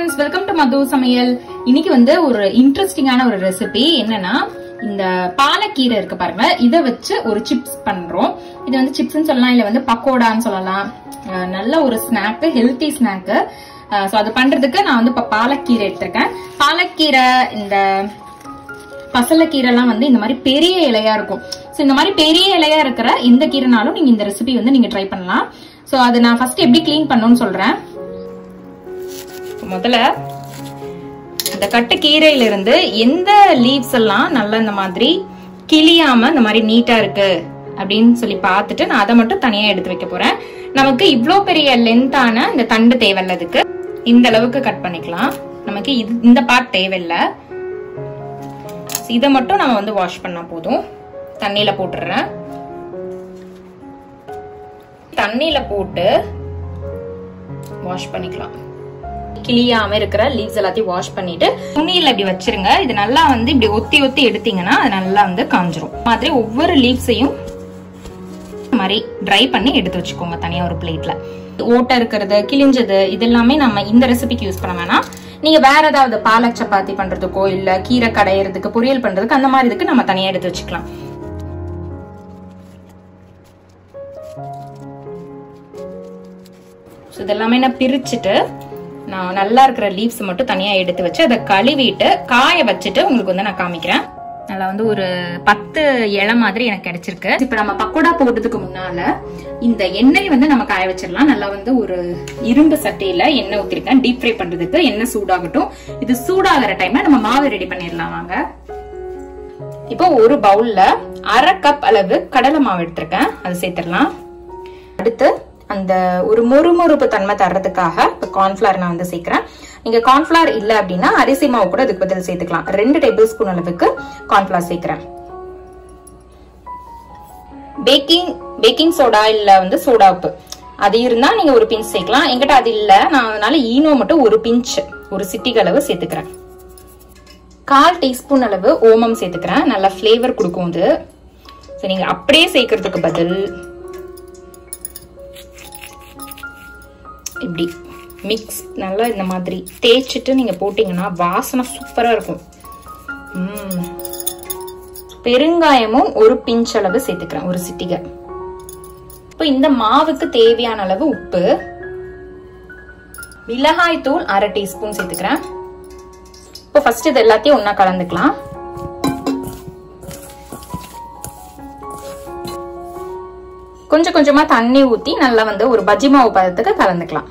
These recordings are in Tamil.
ஃப்ரெண்ட்ஸ் வெல்கம் டு மது சமையல் இன்னைக்கு வந்து ஒரு இன்ட்ரெஸ்டிங்கான ஒரு ரெசிபி என்னன்னா இந்த பாலக்கீரை இருக்கு பாருங்க இதை வச்சு ஒரு சிப்ஸ் பண்றோம் இது வந்து சிப்ஸ்னு சொல்லலாம் இல்ல வந்து பக்கோடான்னு சொல்லலாம் அஹ் நல்ல ஒரு ஸ்நாக்கு ஹெல்த்தி ஸ்நாக்கு ஸோ அது பண்றதுக்கு நான் வந்து இப்ப பாலக்கீரை எடுத்திருக்கேன் பாலக்கீரை இந்த பசலக்கீரைலாம் வந்து இந்த மாதிரி பெரிய இலையா இருக்கும் ஸோ இந்த மாதிரி பெரிய இலையா இருக்கிற இந்த கீரைனாலும் நீங்க இந்த ரெசிபி வந்து நீங்க ட்ரை பண்ணலாம் ஸோ அது நான் ஃபர்ஸ்ட் எப்படி க்ளீன் பண்ணணும்னு சொல்றேன் முதல்ல இந்த கட்டு கீரையில இருந்து எந்த லீவ்ஸ் எல்லாம் நல்லா இந்த மாதிரி கிளியாம இந்த மாதிரி நீட்டா இருக்கு அப்படின்னு சொல்லி பார்த்துட்டு நான் அதை மட்டும் தனியா எடுத்து வைக்க போறேன் நமக்கு இவ்ளோ பெரிய லென்த்தான இந்த தண்டு தேவையில்ல இதுக்கு இந்த அளவுக்கு கட் பண்ணிக்கலாம் நமக்கு இது இந்த பார்ட் தேவையில்லை இதை மட்டும் நம்ம வந்து வாஷ் பண்ணா போதும் தண்ணியில போட்டுடுறேன் தண்ணியில போட்டு வாஷ் பண்ணிக்கலாம் கிளியாம இருக்கிற லீவ்ஸ் எல்லாத்தையும் வாஷ் பண்ணிட்டு துணியில இப்படி வச்சிருங்க இது நல்லா வந்து இப்படி ஒத்தி ஒத்தி எடுத்தீங்கன்னா அது நல்லா வந்து காஞ்சிரும் மாதிரி ஒவ்வொரு லீவ்ஸையும் மாதிரி ட்ரை பண்ணி எடுத்து வச்சுக்கோங்க தனியா ஒரு பிளேட்ல ஓட்டை இருக்கிறது கிழிஞ்சது இது எல்லாமே நம்ம இந்த ரெசிபிக்கு யூஸ் பண்ண வேணாம் நீங்க வேற ஏதாவது பாலக் சப்பாத்தி பண்றதுக்கோ இல்ல கீரை கடையிறதுக்கு பொரியல் பண்றதுக்கு அந்த மாதிரி இதுக்கு நம்ம தனியா எடுத்து வச்சுக்கலாம் இதெல்லாமே நான் பிரிச்சுட்டு நான் நல்லா இருக்கிற லீவ்ஸ் மட்டும் தனியா எடுத்து வச்சு அதை கழுவிட்டு காய வச்சுட்டு உங்களுக்கு வந்து நான் காமிக்கிறேன் நல்லா வந்து ஒரு பத்து இலை மாதிரி எனக்கு கிடைச்சிருக்கு இப்ப நம்ம பக்கோடா போடுறதுக்கு முன்னால இந்த எண்ணெய் வந்து நம்ம காய வச்சிடலாம் நல்லா வந்து ஒரு இரும்பு சட்டையில எண்ணெய் ஊத்திருக்கேன் டீப் ஃப்ரை பண்றதுக்கு எண்ணெய் சூடாகட்டும் இது சூடாகிற டைம்ல நம்ம மாவு ரெடி பண்ணிடலாம் வாங்க இப்போ ஒரு பவுல்ல அரை கப் அளவு கடலை மாவு எடுத்திருக்கேன் அது சேர்த்துடலாம் அடுத்து அந்த ஒரு மொறுமொறுப்பு தன்மை தர்றதுக்காக இப்போ கார்ன்ஃபிளவர் நான் வந்து சேர்க்கிறேன் நீங்க கார்ன்ஃபிளவர் இல்லை அப்படின்னா அரிசி மாவு கூட அதுக்கு பதில் சேர்த்துக்கலாம் ரெண்டு டேபிள் ஸ்பூன் அளவுக்கு கார்ன்ஃபிளவர் சேர்க்கிறேன் பேக்கிங் பேக்கிங் சோடா இல்ல வந்து சோடா உப்பு அது இருந்தா நீங்க ஒரு பிஞ்ச் சேர்க்கலாம் என்கிட்ட அது இல்ல நான் அதனால ஈனோ மட்டும் ஒரு பிஞ்ச் ஒரு சிட்டிக அளவு சேர்த்துக்கிறேன் கால் டீஸ்பூன் அளவு ஓமம் சேர்த்துக்கிறேன் நல்லா ஃப்ளேவர் கொடுக்கும் இது ஸோ நீங்க அப்படியே சேர்க்கறதுக்கு பதில் இப்படி மிக்ஸ் நல்லா இந்த மாதிரி தேய்ச்சிட்டு நீங்க போட்டீங்கன்னா வாசனை சூப்பரா இருக்கும் பெருங்காயமும் ஒரு பிஞ்ச் அளவு சேர்த்துக்கிறேன் ஒரு சிட்டிகை இப்போ இந்த மாவுக்கு தேவையான அளவு உப்பு மிளகாய் தூள் அரை டீஸ்பூன் சேர்த்துக்கிறேன் இப்போ ஃபர்ஸ்ட் இது எல்லாத்தையும் ஒன்னா கலந்துக்கலாம் கொஞ்சம் கொஞ்சமா தண்ணி ஊத்தி நல்லா வந்து ஒரு பஜ்ஜி மாவு பதத்துக்கு கலந்துக்கலாம்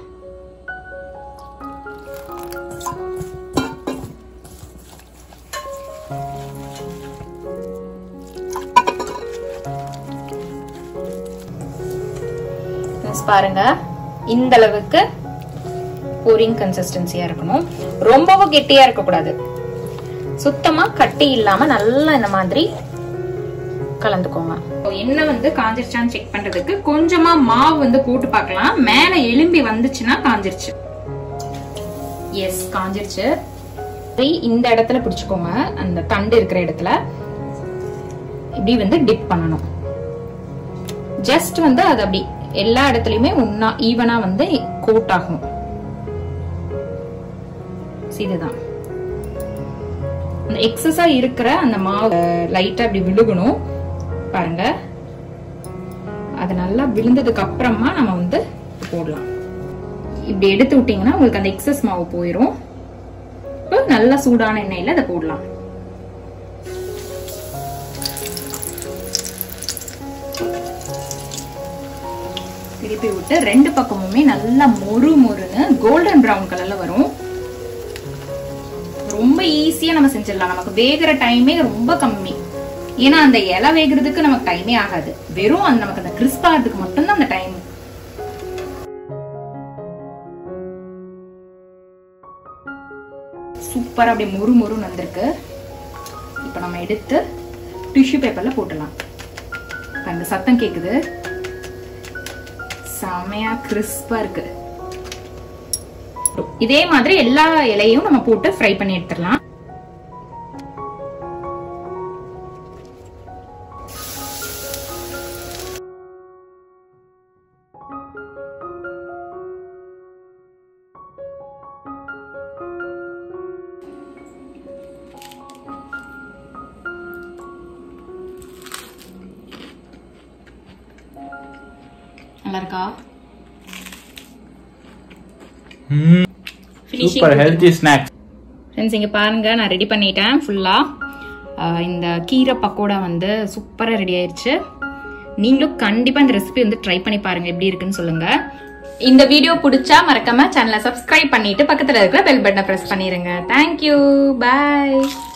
பாருங்க இந்த அளவுக்கு போரிங் கன்சிஸ்டன்சியா இருக்கணும் ரொம்பவும் கெட்டியா இருக்க கூடாது சுத்தமா கட்டி இல்லாம நல்லா இந்த மாதிரி கலந்துக்கோங்க எண்ணெய் வந்து காஞ்சிருச்சான்னு செக் பண்றதுக்கு கொஞ்சமா மாவு வந்து போட்டு பார்க்கலாம் மேல எலும்பி வந்துச்சுன்னா காஞ்சிருச்சு எஸ் காஞ்சிருச்சு இந்த இடத்துல பிடிச்சுக்கோங்க அந்த தண்டு இருக்கிற இடத்துல இப்படி வந்து டிப் பண்ணணும் ஜஸ்ட் வந்து அது அப்படி எல்லா இடத்துலயுமே ஒன்னா ஈவனா வந்து கோட் ஆகும் இதுதான் அந்த எக்ஸஸா இருக்கிற அந்த மாவு லைட்டா அப்படி விழுகணும் பாருங்க அது நல்லா விழுந்ததுக்கு அப்புறமா நம்ம வந்து போடலாம் இப்படி எடுத்து விட்டீங்கன்னா உங்களுக்கு அந்த எக்ஸஸ் மாவு போயிடும் இப்போ நல்லா சூடான எண்ணெயில அதை போடலாம் திருப்பி விட்டு ரெண்டு பக்கமுமே நல்லா மொறு மொறுன்னு கோல்டன் ப்ரௌன் கலர்ல வரும் ரொம்ப ஈஸியா நம்ம செஞ்சிடலாம் நமக்கு வேகிற டைமே ரொம்ப கம்மி ஏன்னா அந்த இலை வேகிறதுக்கு நமக்கு டைமே ஆகாது வெறும் அந்த நமக்கு அந்த கிறிஸ்ப் ஆகிறதுக்கு மட்டும்தான் அந்த டைம் சூப்பரா அப்படியே முறு முறுன்னு வந்திருக்கு இப்ப நம்ம எடுத்து டிஷ்யூ பேப்பர்ல போட்டுடலாம் அந்த சத்தம் கேக்குது செமையா கிறிஸ்பா இருக்கு இதே மாதிரி எல்லா இலையும் நம்ம போட்டு ஃப்ரை பண்ணி எடுத்துடலாம் நல்லா இருக்கா சூப்பர் ஹெல்த்தி ஸ்நாக்ஸ் ஃப்ரெண்ட்ஸ் இங்கே பாருங்க நான் ரெடி பண்ணிட்டேன் ஃபுல்லாக இந்த கீரை பக்கோடா வந்து சூப்பராக ரெடி ஆயிருச்சு நீங்களும் கண்டிப்பாக இந்த ரெசிபி வந்து ட்ரை பண்ணி பாருங்க எப்படி இருக்குன்னு சொல்லுங்க இந்த வீடியோ பிடிச்சா மறக்காம சேனலை சப்ஸ்கிரைப் பண்ணிட்டு பக்கத்தில் இருக்கிற பெல் பட்டனை ப்ரெஸ் பண்ணிடுங்க தேங்க்யூ பாய்